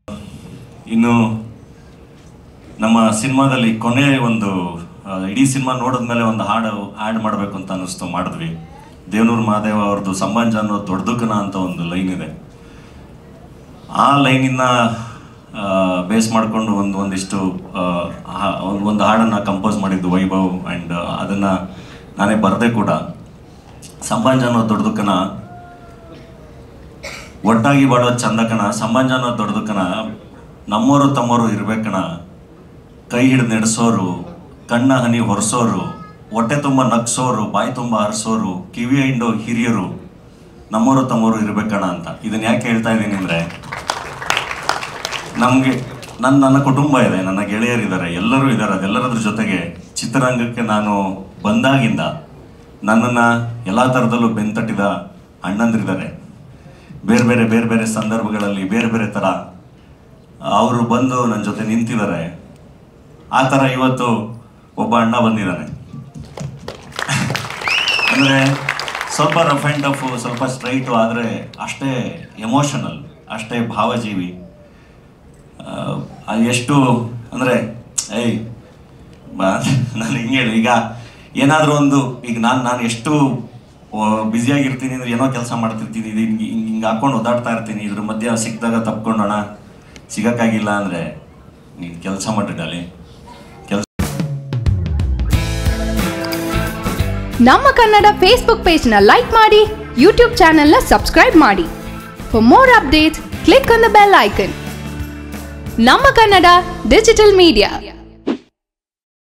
ಇನ್ನು ನಮ್ಮ ಸಿನಿಮಾದಲ್ಲಿ ಕೊನೆ ಒಂದು ಆ, ಇಡೀ ಸಿನಿಮಾ ನೋಡಿದ್ಮೇಲೆ ಒಂದು ಹಾಡು ಆ್ಯಡ್ ಮಾಡಬೇಕು ಅಂತ ಅನ್ನಿಸ್ತು ಮಾಡಿದ್ವಿ ದೇವನೂರು ಮಹಾದೇವ ಅವ್ರದ್ದು ಸಂಬಂಧ ಅನ್ನೋ ದೊಡ್ಡದಕ್ಕನ ಅಂತ ಒಂದು ಲೈನ್ ಇದೆ ಆ ಲೈನಿನ ಬೇಸ್ ಮಾಡಿಕೊಂಡು ಒಂದು ಒಂದಿಷ್ಟು ಆ, ಹಾ- ಒಂದ್- ಒಂದು ಹಾಡನ್ನು ಕಂಪೋಸ್ ಮಾಡಿದ್ದು ವೈಭವ್ ಆ್ಯಂಡ್ ಅದನ್ನು ನಾನೇ ಬರದೆ ಕೂಡ ಸಂಬಂಧ ಅನ್ನೋ ದೊಡ್ಡದಕ್ಕನ ಒಟ್ಟಾಗಿ ಬಾಳೋದು ಚಂದ ಕಣ ಸಂಬಂಧ ಅನ್ನೋ ದೊಡ್ಡದಕ್ಕನ ನಮ್ಮೋರು ತಮ್ಮೋರು ಇರ್ಬೇಕಣ ಕೈ ಹಿಡಿದು ನಡೆಸೋರು ಕಣ್ಣ ಹನಿ ಹೊರಸೋರು ಹೊಟ್ಟೆ ತುಂಬ ನಗ್ಸೋರು ಬಾಯಿ ತುಂಬ ಹರಿಸೋರು ಕಿವಿ ಹಿಂಡೋ ಹಿರಿಯರು ನಮ್ಮೋರು ತಮ್ಮೋರು ಇರ್ಬೇಕಣ ಅಂತ ಇದನ್ನ ಯಾಕೆ ಹೇಳ್ತಾ ಇದ್ದೀನಿ ಅಂದರೆ ನಮಗೆ ನನ್ನ ನನ್ನ ಕುಟುಂಬ ಇದೆ ನನ್ನ ಗೆಳೆಯರಿದ್ದಾರೆ ಎಲ್ಲರೂ ಇದ್ದಾರೆ ಅದೆಲ್ಲರದ್ರ ಜೊತೆಗೆ ಚಿತ್ರರಂಗಕ್ಕೆ ನಾನು ಬಂದಾಗಿಂದ ನನ್ನನ್ನು ಎಲ್ಲ ಥರದಲ್ಲೂ ಬೆಂತಟ್ಟಿದ ಅಣ್ಣಂದಿರಿದ್ದಾರೆ ಬೇರೆ ಬೇರೆ ಬೇರೆ ಬೇರೆ ಸಂದರ್ಭಗಳಲ್ಲಿ ಬೇರೆ ಬೇರೆ ಥರ ಅವರು ಬಂದು ನನ್ನ ಜೊತೆ ನಿಂತಿದ್ದಾರೆ ಆ ಥರ ಇವತ್ತು ಒಬ್ಬ ಅಣ್ಣ ಬಂದಿದ್ದಾನೆ ಅಂದರೆ ಸ್ವಲ್ಪ ರಫ್ ಆ್ಯಂಡ್ ಟಫ್ ಸ್ವಲ್ಪ ಸ್ಟ್ರೈಟು ಆದರೆ ಅಷ್ಟೇ ಎಮೋಷನಲ್ ಅಷ್ಟೇ ಭಾವಜೀವಿ ಆ, ಅದು ಎಷ್ಟು ಅಂದರೆ ಏಯ್ ಬಾ ನಾನು ಹಿಂಗೆ ಹೇಳಿ ಈಗ ಏನಾದರೂ ಒಂದು ಈಗ ನಾನು ನಾನು ಎಷ್ಟು ಬ್ಯುಸಿಯಾಗಿರ್ತೀನಿ ಅಂದರೆ ಏನೋ ಕೆಲಸ ಮಾಡ್ತಿರ್ತೀನಿ ಇದು ಹಿಂಗೆ ಹಿಂಗೆ ಹಿಂಗೆ ಹಾಕೊಂಡು ಓದಾಡ್ತಾ ಇರ್ತೀನಿ ಇದ್ರ ಮಧ್ಯೆ ಸಿಕ್ಕಿದಾಗ ತಪ್ಕೊಂಡೋಣ ಸಿಗೋಕ್ಕಾಗಿಲ್ಲ ಅಂದರೆ ನೀನು ಕೆಲಸ ಮಾಡಿಡಲಿ ಕೆಲಸ ನಮ್ಮ ಕನ್ನಡ ಫೇಸ್ಬುಕ್ ಪೇಜ್ನ ಲೈಕ್ ಮಾಡಿ ಯೂಟ್ಯೂಬ್ ಚಾನೆಲ್ನ ಸಬ್ಸ್ಕ್ರೈಬ್ ಮಾಡಿ for more updates click on the bell icon ನಮ್ಮ ಕನ್ನಡ ಡಿಜಿಟಲ್ ಮೀಡಿಯಾ